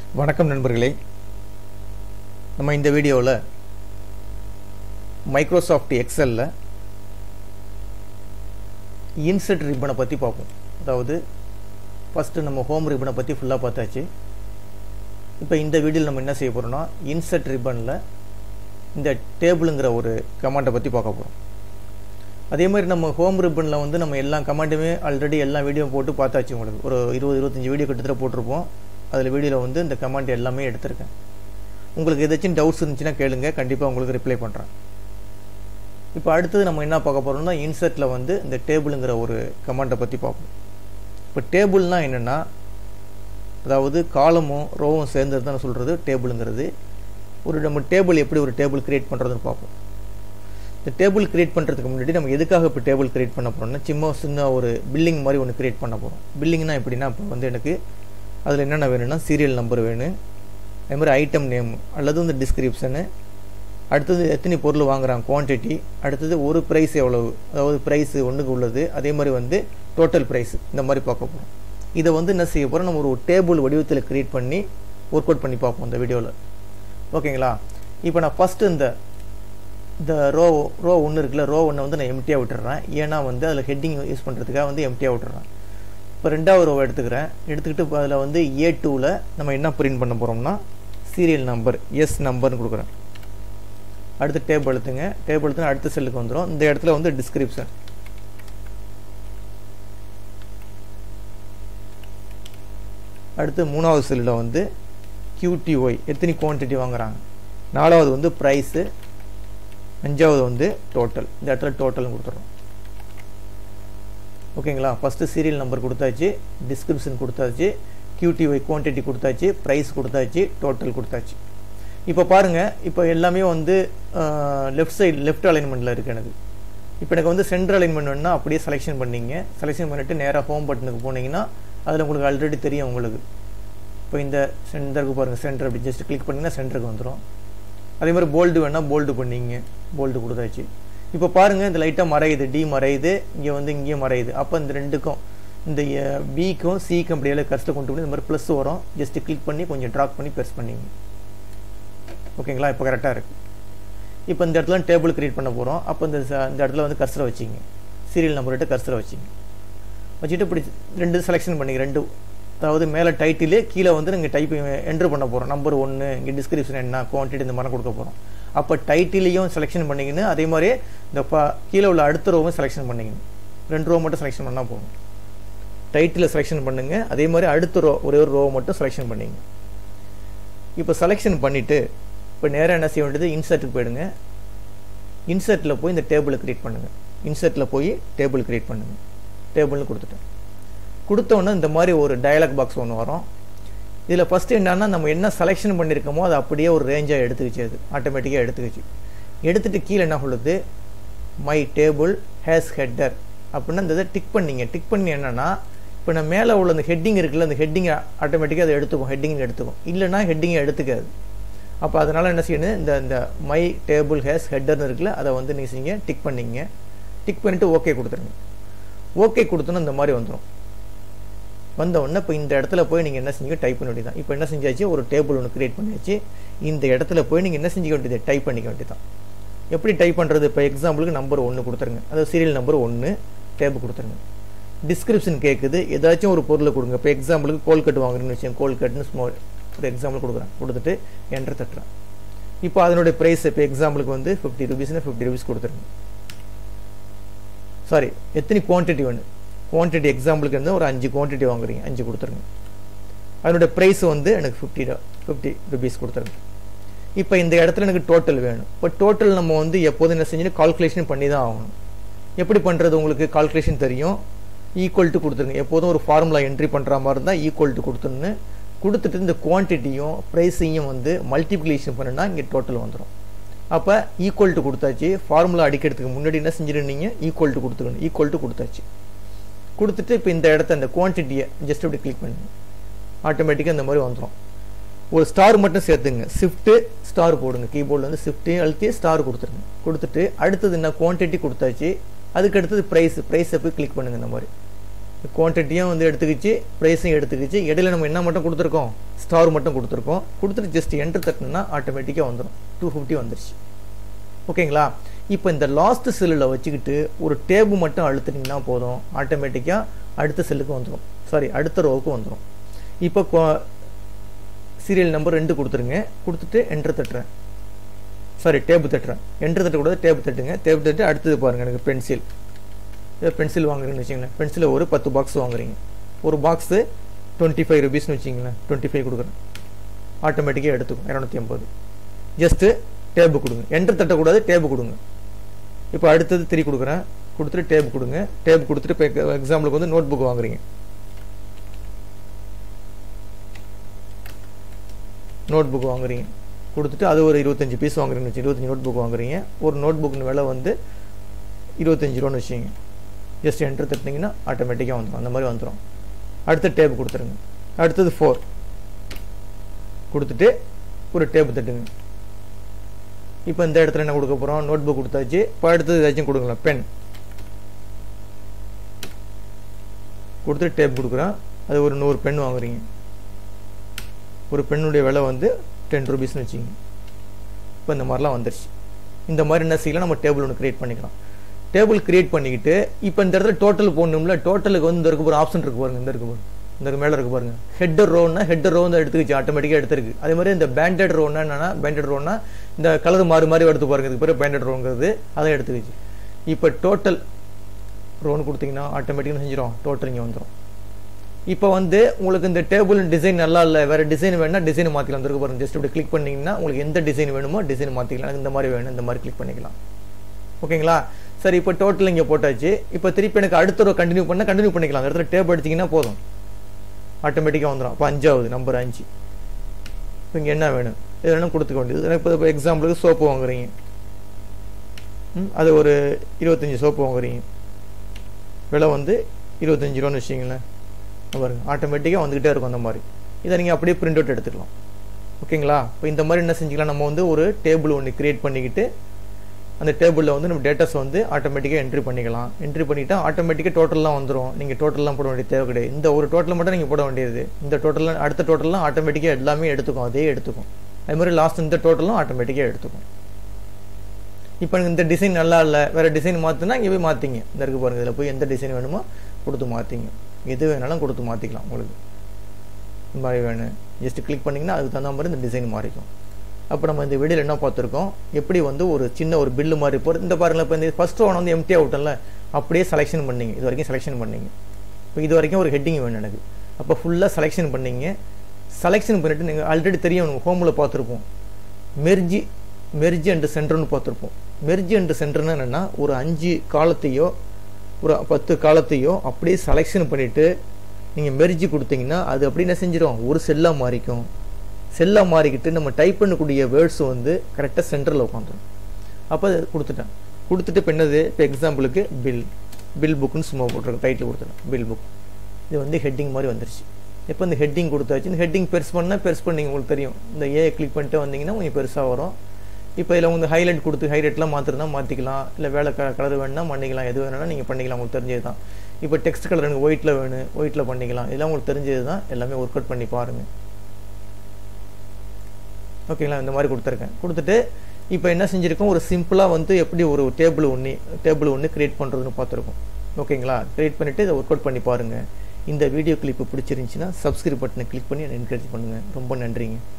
வணக்கம் நண்பர்களே நம்ம இந்த வீடியோவில் மைக்ரோசாஃப்ட் எக்ஸலில் இன்செட் ரிப்பனை பற்றி பார்ப்போம் அதாவது ஃபஸ்ட்டு நம்ம ஹோம் ரிப்பனை பற்றி ஃபுல்லாக பார்த்தாச்சு இப்போ இந்த வீடியோவில் நம்ம என்ன செய்ய போகிறோம்னா இன்செட் ரிப்பனில் இந்த டேபிளுங்கிற ஒரு கமாண்டை பற்றி பார்க்க போகிறோம் அதே மாதிரி நம்ம ஹோம் ரிப்பனில் வந்து நம்ம எல்லா கமாண்டுமே ஆல்ரெடி எல்லா வீடியோ போட்டு பார்த்தாச்சு உங்களுக்கு ஒரு இருபது இருபத்தஞ்சி வீடியோ கிட்டத்தட்ட போட்டிருப்போம் அதில் வீடியோவில் வந்து இந்த கமெண்ட் எல்லாமே எடுத்திருக்கேன் உங்களுக்கு ஏதாச்சும் டவுட்ஸ் இருந்துச்சுன்னா கேளுங்க கண்டிப்பாக உங்களுக்கு ரிப்ளை பண்ணுறேன் இப்போ அடுத்தது நம்ம என்ன பார்க்க போகிறோம்னா இன்சர்ட்டில் வந்து இந்த டேபிளுங்கிற ஒரு கமெண்ட்டை பற்றி பார்ப்போம் இப்போ டேபிள்னால் என்னென்னா அதாவது காலமும் ரோவும் சேர்ந்தது தான் சொல்கிறது டேபிளுங்கிறது ஒரு நம்ம டேபிள் எப்படி ஒரு டேபிள் கிரியேட் பண்ணுறதுன்னு பார்ப்போம் இந்த டேபிள் கிரியேட் பண்ணுறதுக்கு முன்னாடி நம்ம எதுக்காக இப்போ டேபிள் கிரியேட் பண்ண போகிறோம்னா சும்மா சின்ன ஒரு பில்லிங் மாதிரி ஒன்று கிரியேட் பண்ண போகிறோம் பில்லிங்னா எப்படின்னா இப்போ வந்து எனக்கு அதில் என்னென்ன வேணும்னா சீரியல் நம்பர் வேணும் அதே மாதிரி ஐட்டம் நேம் அல்லது வந்து டிஸ்கிரிப்ஷனு அடுத்தது எத்தனை பொருள் வாங்குறாங்க குவான்டிட்டி அடுத்தது ஒரு ப்ரைஸ் எவ்வளவு அதாவது ப்ரைஸ் ஒன்றுக்கு உள்ளது அதே மாதிரி வந்து டோட்டல் ப்ரைஸ் இந்த மாதிரி பார்க்க போகிறோம் இதை வந்து என்ன செய்ய போகிறோம் நம்ம ஒரு டேபிள் வடிவத்தில் க்ரியேட் பண்ணி ஒர்க் அவுட் பண்ணி பார்ப்போம் இந்த வீடியோவில் ஓகேங்களா இப்போ நான் ஃபஸ்ட்டு இந்த இந்த ரோ ரோ ஒன்று இருக்குல்ல ரோ ஒன்று வந்து நான் எம்டியாக விட்டுறேன் ஏன்னா வந்து அதில் ஹெட்டிங் யூஸ் பண்ணுறதுக்காக வந்து எம்டியாக விட்டுறேன் இப்போ ரெண்டாவது ரோவை எடுத்துக்கிறேன் எடுத்துக்கிட்டு இப்போ அதில் வந்து ஏ டூவில் நம்ம என்ன பிரிண்ட் பண்ண போகிறோம்னா சீரியல் நம்பர் எஸ் நம்பர்னு கொடுக்குறேன் அடுத்து டேபிள் எடுத்துங்க டேபிள் எடுத்து அடுத்த செல்லுக்கு வந்துடும் இந்த இடத்துல வந்து டிஸ்கிரிப்ஷன் அடுத்து மூணாவது செல்லில் வந்து கியூடிஒய் எத்தனை குவான்டிட்டி வாங்குறாங்க நாலாவது வந்து ப்ரைஸு அஞ்சாவது வந்து டோட்டல் இந்த இடத்துல டோட்டல்னு கொடுத்துட்றோம் ஓகேங்களா ஃபஸ்ட்டு சீரியல் நம்பர் கொடுத்தாச்சு டிஸ்கிரிப்ஷன் கொடுத்தாச்சு கியூடிஒய் குவான்டிட்டி கொடுத்தாச்சு ப்ரைஸ் கொடுத்தாச்சு டோட்டல் கொடுத்தாச்சு இப்போ பாருங்கள் இப்போ எல்லாமே வந்து லெஃப்ட் சைடு லெஃப்ட் அலைன்மெண்ட்டில் இருக்குது எனக்கு இப்போ எனக்கு வந்து சென்டர் அலைன்மெண்ட் வேணுன்னா அப்படியே செலெக்ஷன் பண்ணிங்க செலெக்ஷன் பண்ணிவிட்டு நேராக ஹோம் பட்டனுக்கு போனீங்கன்னா அதில் உங்களுக்கு ஆல்ரெடி தெரியும் உங்களுக்கு இப்போ இந்த சென்டருக்கு பாருங்கள் சென்டர் அப்படி ஜஸ்ட் கிளிக் பண்ணிங்கன்னா சென்டருக்கு வந்துடும் அதே மாதிரி போல்டு வேணால் போல்டு பண்ணிங்க போல்டு கொடுத்தாச்சு இப்போ பாருங்கள் இந்த லைட்டாக மறையுது டி மறையுது இங்கே வந்து இங்கேயும் மறையுது அப்போ இந்த ரெண்டுக்கும் இந்த பிக்கும் சிக்கும் அப்படியே கஷ்டம் கொண்டு போய் இந்த மாதிரி ப்ளஸ் வரும் ஜஸ்ட் கிளிக் பண்ணி கொஞ்சம் ட்ராக் பண்ணி ப்ரெஸ் பண்ணிங்க ஓகேங்களா இப்போ கரெக்டாக இருக்குது இப்போ இந்த இடத்துல டேபிள் க்ரியேட் பண்ண போகிறோம் அப்போ இந்த இந்த இடத்துல வந்து கர்சரை வச்சிங்க சீரியல் நம்பர் விட்டு கர்சரை வச்சிங்க வச்சுட்டு இப்படி ரெண்டு செலெக்ஷன் பண்ணிங்க ரெண்டு அதாவது மேலே டைட்டிலு கீழே வந்து நீங்கள் டைப் என்ட்ரு பண்ண போகிறோம் நம்பர் ஒன்று இங்கே டிஸ்கிரிப்ஷன் என்ன குவான்டிட்டி இந்த மாதிரி கொடுக்க போகிறோம் அப்போ டைட்டிலையும் செலெக்ஷன் பண்ணிக்கின்னு அதே மாதிரி இந்த ப கீழே உள்ள அடுத்த ரோவும் செலெக்ஷன் பண்ணிக்கணும் ரெண்டு ரோ மட்டும் செலெக்ஷன் பண்ணால் போதும் டைட்டில் செலெக்ஷன் பண்ணுங்கள் அதே மாதிரி அடுத்த ரோ ஒரே ஒரு ரோ மட்டும் செலெக்ஷன் பண்ணிங்க இப்போ செலெக்ஷன் பண்ணிவிட்டு இப்போ நேராக என்ன செய்ய வேண்டியது இன்சர்ட்டுக்கு போயிடுங்க இன்சர்ட்டில் போய் இந்த டேபிளை க்ரியேட் பண்ணுங்கள் இன்சர்ட்டில் போய் டேபிள் க்ரியேட் பண்ணுங்கள் டேபிள்னு கொடுத்துட்டேன் கொடுத்தோன்னே இந்த மாதிரி ஒரு டயலாக் பாக்ஸ் ஒன்று வரும் இதில் ஃபஸ்ட்டு என்னன்னா நம்ம என்ன செலெக்ஷன் பண்ணியிருக்கோமோ அது அப்படியே ஒரு ரேஞ்சாக எடுத்துக்கிச்சு அது ஆட்டோமேட்டிக்காக எடுத்துக்கிச்சு எடுத்துகிட்டு கீழே என்ன சொல்லுது மை டேபிள் ஹேஸ் ஹெட்டர் அப்படின்னா இந்த இதை டிக் பண்ணிங்க டிக் பண்ணி என்னென்னா இப்போ நான் மேலே உள்ள அந்த ஹெட்டிங் இருக்குல்ல அந்த ஹெட்டிங்கை ஆட்டோமேட்டிக்காக அதை எடுத்துக்கும் ஹெட்டிங் எடுத்துக்கும் இல்லைனா ஹெட்டிங்கை எடுத்துக்காது அப்போ அதனால் என்ன செய்யணும் இந்த இந்த மை டேபிள் ஹேஸ் ஹெட்டர்னு இருக்குல்ல அதை வந்து நீங்கள் செய்யுங்க டிக் பண்ணிங்க டிக் பண்ணிவிட்டு ஓகே கொடுத்துருங்க ஓகே கொடுத்தோன்னா இந்த மாதிரி வந்துடும் வந்த உடனே இப்போ இந்த இடத்துல போய் நீங்கள் என்ன செஞ்சீங்க டைப் பண்ண வேண்டியதான் இப்போ என்ன செஞ்சாச்சு ஒரு டேபிள் ஒன்று கிரியேட் பண்ணியாச்சு இந்த இடத்துல போய் நீங்கள் என்ன செஞ்சுக்க வேண்டியது டைப் பண்ணிக்க வேண்டியதான் எப்படி டைப் பண்ணுறது இப்போ எக்ஸாம்பிளுக்கு நம்பர் ஒன்று கொடுத்துருங்க அதாவது சீரியல் நம்பர் ஒன்று டேபிள் கொடுத்துருங்க டிஸ்கிரிப்ஷன் கேட்குது ஏதாச்சும் ஒரு பொருளை கொடுங்க இப்போ எக்ஸாம்பிளுக்கு கோல்கட் வாங்குறேன்னு வச்சேன் கோல்கட்னு ஸ்மால் ஒரு எக்ஸாம்பிள் கொடுக்குறேன் கொடுத்துட்டு என்டர் தட்டுறேன் இப்போ அதனுடைய ப்ரைஸ் இப்போ எக்ஸாம்பிளுக்கு வந்து ஃபிஃப்டி ருபீஸ்னு ஃபிஃப்டி ருபீஸ் கொடுத்துருங்க சாரி எத்தனை குவான்டிட்டி வேணும் குவான்டிட்டி எக்ஸாம்பிளுக்கு இருந்து ஒரு அஞ்சு குவான்டிட்டி வாங்குறீங்க அஞ்சு கொடுத்துருங்க அதனுடைய ப்ரைஸ் வந்து எனக்கு ஃபிஃப்டி ஃபிஃப்டி ருபீஸ் கொடுத்துருங்க இப்போ இந்த இடத்துல எனக்கு டோட்டல் வேணும் இப்போ டோட்டல் நம்ம வந்து எப்போதும் என்ன செஞ்சு கால்குலேஷன் பண்ணி தான் ஆகணும் எப்படி பண்ணுறது உங்களுக்கு கால்குலேஷன் தெரியும் ஈக்குவல் டு கொடுத்துருங்க எப்போதும் ஒரு ஃபார்முலா என்ட்ரி பண்ணுற மாதிரி இருந்தால் ஈக்குவல் டு கொடுத்துருன்னு கொடுத்துட்டு இந்த குவான்டிட்டியும் ப்ரைஸையும் வந்து மல்டிப்ளிகேஷன் பண்ணுனா இங்கே டோட்டல் வந்துடும் அப்போ ஈக்குவல் டு கொடுத்தாச்சு ஃபார்முலா அடிக்கிறதுக்கு முன்னாடி என்ன செஞ்சிருந்தீங்க ஈக்குவல் டு கொடுத்துக்கணும் ஈக்குவல் டு கொடுத்தாச்சு கொடுத்துட்டு இப்போ இந்த இடத்த அந்த குவான்டிட்டியை ஜஸ்ட் இப்படி கிளிக் பண்ணுங்க ஆட்டோமேட்டிக்காக இந்த மாதிரி வந்துடும் ஒரு ஸ்டார் மட்டும் சேர்த்துங்க ஷிஃப்ட்டு ஸ்டார் போடுங்க கீபோர்டில் வந்து ஷிஃப்ட்டையும் அழுத்தி ஸ்டார் கொடுத்துருங்க கொடுத்துட்டு அடுத்தது என்ன குவான்டிட்டி கொடுத்தாச்சு அதுக்கு அடுத்தது ப்ரைஸ் ப்ரைஸை போய் கிளிக் பண்ணுங்க இந்த மாதிரி குவான்டிட்டியும் வந்து எடுத்துக்கிச்சு ப்ரைஸையும் எடுத்துக்கிச்சு இடையில நம்ம என்ன மட்டும் கொடுத்துருக்கோம் ஸ்டார் மட்டும் கொடுத்துருக்கோம் கொடுத்துட்டு ஜஸ்ட் என்ட்ரு தட்டினா ஆட்டோமேட்டிக்காக வந்துடும் டூ ஃபிஃப்டி வந்துருச்சு ஓகேங்களா இப்போ இந்த லாஸ்ட் செல்லில் வச்சுக்கிட்டு ஒரு டேபு மட்டும் அழுத்துனீங்கன்னா போதும் ஆட்டோமேட்டிக்காக அடுத்த செல்லுக்கு வந்துடும் சாரி அடுத்த ரோவுக்கு வந்துடும் இப்போ சீரியல் நம்பர் ரெண்டு கொடுத்துருங்க கொடுத்துட்டு என்ட்ரு தட்டுறேன் சாரி டேபு தட்டுறேன் என்ட்ரு தட்டக்கூடாது டேபு தட்டுங்க டேபு தட்டு அடுத்தது பாருங்கள் எனக்கு பென்சில் இதை பென்சில் வாங்குறீங்கன்னு வச்சிங்களேன் பென்சிலில் ஒரு பத்து பாக்ஸ் வாங்குறீங்க ஒரு பாக்ஸு டுவெண்ட்டி ஃபைவ் ருபீஸ்னு வச்சிங்களேன் டுவெண்ட்டி ஃபைவ் கொடுக்குறேன் ஆட்டோமேட்டிக்காக எடுத்துக்கும் இரநூத்தி ஐம்பது ஜஸ்ட்டு டேபு கொடுங்க என்ட்ரு தட்டக்கூடாது டேபு கொடுங்க இப்போ அடுத்தது திரி கொடுக்குறேன் கொடுத்துட்டு டேப் கொடுங்க டேப் கொடுத்துட்டு இப்போ எக்ஸாம்பிளுக்கு வந்து நோட் புக் வாங்குறீங்க நோட் புக் வாங்குறீங்க கொடுத்துட்டு அது ஒரு இருபத்தஞ்சி பீஸ் வாங்குறீங்கன்னு வச்சு இருபத்தஞ்சி நோட் புக் வாங்குறீங்க ஒரு நோட் புக்கின் விலை வந்து இருபத்தஞ்சி ரூபான்னு வச்சுங்க ஜஸ்ட் என்ட்ரு தட்டினீங்கன்னா ஆட்டோமேட்டிக்காக வந்துடும் அந்த மாதிரி வந்துடும் அடுத்து டேப் கொடுத்துருங்க அடுத்தது ஃபோர் கொடுத்துட்டு ஒரு டேப் தட்டுங்க இப்போ இந்த இடத்துல என்ன கொடுக்க போகிறோம் நோட் புக் கொடுத்தாச்சு இப்போ அடுத்தது ஏதாச்சும் கொடுக்கலாம் பென் கொடுத்துட்டு டேப் கொடுக்குறேன் அது ஒரு நூறு பென் வாங்குறீங்க ஒரு பெண்ணுடைய விலை வந்து டென் ருபீஸ்னு வச்சுங்க இப்போ இந்த மாதிரிலாம் வந்துருச்சு இந்த மாதிரி என்ன செய்யலாம் நம்ம டேபிள் ஒன்று க்ரியேட் பண்ணிக்கலாம் டேபிள் க்ரியேட் பண்ணிக்கிட்டு இப்போ இந்த இடத்துல டோட்டல் போடணும்ல டோட்டலுக்கு வந்து இந்த இருக்கு ஒரு ஆப்ஷன் இருக்கு பாருங்க இந்த இருக்கு பாருங்க இந்த மேலே இருக்கு பாருங்க ஹெட்டர் ரோன்னா ஹெட்டர் ரோ வந்து எடுத்துக்கிச்சு ஆட்டோமேட்டிக்காக எடுத்துருக்கு அதே மாதிரி இந்த பேண்டட் ரோன்னா என்னன்னா பேண்டட் ரோன்னா இந்த கலர் மாறி மாறி எடுத்து பாருங்க இதுக்கு பேர் பேண்டட் ரோங்கிறது அதை எடுத்துக்கிச்சு இப்போ டோட்டல் ரோன்னு கொடுத்தீங்கன்னா ஆட்டோமேட்டிக்காக செஞ்சிடும் டோட்டல் இங்கே வந்துடும் இப்போ வந்து உங்களுக்கு இந்த டேபிள் டிசைன் நல்லா இல்லை வேறு டிசைன் வேணும்னா டிசைன் மாற்றிக்கலாம் இருக்கு பாருங்க ஜஸ்ட் இப்படி கிளிக் பண்ணிங்கன்னா உங்களுக்கு எந்த டிசைன் வேணுமோ டிசைன் மாற்றிக்கலாம் எனக்கு இந்த மாதிரி வேணும் இந்த மாதிரி கிளிக் பண்ணிக்கலாம் ஓகேங்களா சரி இப்போ டோட்டல் இங்கே போட்டாச்சு இப்போ திருப்பி எனக்கு அடுத்த ஒரு கண்டினியூ பண்ணால் கண்டினியூ பண்ணிக்கலாம் அந்த இடத்துல டேப் அடிச்சிங்கன்னா போதும் ஆட்டோமேட்டிக்காக வந்துடும் அப்போ அஞ்சாவது நம்பர் அஞ்சு இப்போ இங்கே என்ன வேணும் இது வேணும் கொடுத்துக்க வேண்டியது இப்போ இப்போ எக்ஸாம்பிளுக்கு சோப்பு வாங்குறீங்க அது ஒரு இருபத்தஞ்சி சோப்பு வாங்குறீங்க விலை வந்து இருபத்தஞ்சி ரூபான்னு வச்சிங்களேன் பாருங்க ஆட்டோமேட்டிக்காக வந்துக்கிட்டே இருக்கும் அந்த மாதிரி இதை நீங்கள் அப்படியே பிரிண்ட் அவுட் எடுத்துக்கலாம் ஓகேங்களா இப்போ இந்த மாதிரி என்ன செஞ்சுக்கலாம் நம்ம வந்து ஒரு டேபிள் ஒன்று க்ரியேட் பண்ணிக்கிட்டு அந்த டேபிளில் வந்து நம்ம டேட்டாஸ் வந்து ஆட்டோமேட்டிக்காக என்ட்ரி பண்ணிக்கலாம் என்ட்ரி பண்ணிட்டா ஆட்டோமேட்டிக்காக டோட்டல்லாம் வந்துடும் நீங்கள் டோட்டல்லாம் போட வேண்டிய தேவை கிடையாது இந்த ஒரு டோட்டல் மட்டும் நீங்கள் போட வேண்டியது இந்த டோட்டல்லாம் அடுத்த டோட்டல்லாம் ஆட்டோமேட்டிக்காக எல்லாமே எடுத்துக்கும் அதே எடுத்துக்கும் அது மாதிரி லாஸ்ட் இந்த டோட்டலும் ஆட்டோமேட்டிக்காக எடுத்துக்கும் இப்போ இந்த டிசைன் நல்லா இல்லை வேறு டிசைன் மாற்றினா இங்கே போய் மாற்றிங்க இந்த இருக்கு பாருங்கள் இதில் போய் எந்த டிசைன் வேணுமோ கொடுத்து மாற்றிங்க எது வேணாலும் கொடுத்து மாற்றிக்கலாம் உங்களுக்கு இந்த மாதிரி வேணும் ஜஸ்ட் கிளிக் பண்ணிங்கன்னா அதுக்கு தகுந்த மாதிரி இந்த டிசைன் மாறிக்கும் அப்போ நம்ம இந்த வீடியோவில் என்ன பார்த்துருக்கோம் எப்படி வந்து ஒரு சின்ன ஒரு பில்லு மாதிரி போகிறது இந்த பாருங்களேன் இப்போ இந்த ஃபஸ்ட் ஒன் வந்து எம்டி அவுட்டன்ல அப்படியே செலெக்ஷன் பண்ணீங்க இது வரைக்கும் செலெக்ஷன் பண்ணீங்க இப்போ இது வரைக்கும் ஒரு ஹெட்டிங் வேணும் எனக்கு அப்போ ஃபுல்லாக செலெக்ஷன் பண்ணீங்க செலெக்ஷன் பண்ணிவிட்டு நீங்கள் ஆல்ரெடி தெரியும் ஹோமில் பார்த்துருப்போம் மெர்ஜி மெர்ஜி அண்டு சென்டர்னு பார்த்துருப்போம் மெர்ஜி அண்டு சென்டர்னு என்னென்னா ஒரு அஞ்சு காலத்தையோ ஒரு பத்து காலத்தையோ அப்படியே செலெக்ஷன் பண்ணிவிட்டு நீங்கள் மெர்ஜி கொடுத்தீங்கன்னா அது அப்படி என்ன செஞ்சிடும் ஒரு செல்லாக மாறிக்கும் செல்லாக மாறிக்கிட்டு நம்ம டைப் பண்ணக்கூடிய வேர்ட்ஸ் வந்து கரெக்டாக சென்டரில் உட்காந்துரும் அப்போ அதை கொடுத்துட்டேன் கொடுத்துட்டு இப்போ என்னது இப்போ எக்ஸாம்பிளுக்கு பில் பில் புக்குன்னு சும்மா போட்டிருக்கேன் டைட்டில் கொடுத்துட்டேன் பில் புக் இது வந்து ஹெட்டிங் மாதிரி வந்துருச்சு இப்போ இந்த ஹெட்டிங் கொடுத்தாச்சு இந்த ஹெட்டிங் பெருசு பண்ணால் பெருசு பண்ணிங்க உங்களுக்கு தெரியும் இந்த ஏ கிளிக் பண்ணிட்டு வந்தீங்கன்னா கொஞ்சம் பெருசாக வரும் இப்போ இதில் வந்து ஹைலைட் கொடுத்து ஹைலைட்லாம் மாற்றுறதா மாற்றிக்கலாம் இல்லை வேலை க கலர் வேணுன்னா பண்ணிக்கலாம் எது வேணும்னா நீங்கள் பண்ணிக்கலாம் உங்களுக்கு தெரிஞ்சது தான் இப்போ டெக்ஸ்ட் கலர் எனக்கு ஒயிட்டில் வேணும் ஒயிட்டில் பண்ணிக்கலாம் இதெல்லாம் உங்களுக்கு தெரிஞ்சது தான் எல்லாமே ஒர்க் அவுட் பண்ணி பாருங்கள் ஓகேங்களா இந்த மாதிரி கொடுத்துருக்கேன் கொடுத்துட்டு இப்போ என்ன செஞ்சுருக்கோம் ஒரு சிம்பிளாக வந்து எப்படி ஒரு டேபிள் ஒன்று டேபிள் ஒன்று க்ரியேட் பண்ணுறதுன்னு பார்த்துருக்கோம் ஓகேங்களா க்ரியேட் பண்ணிவிட்டு இதை ஒர்க் அவுட் பண்ணி பாருங்கள் இந்த வீடியோ கிளிப்பு பிடிச்சிருந்துச்சின்னா சப்ஸ்கிரைப் பட்டனை கிளிக் பண்ணி என்கரேஜ் பண்ணுங்கள் ரொம்ப நன்றிங்க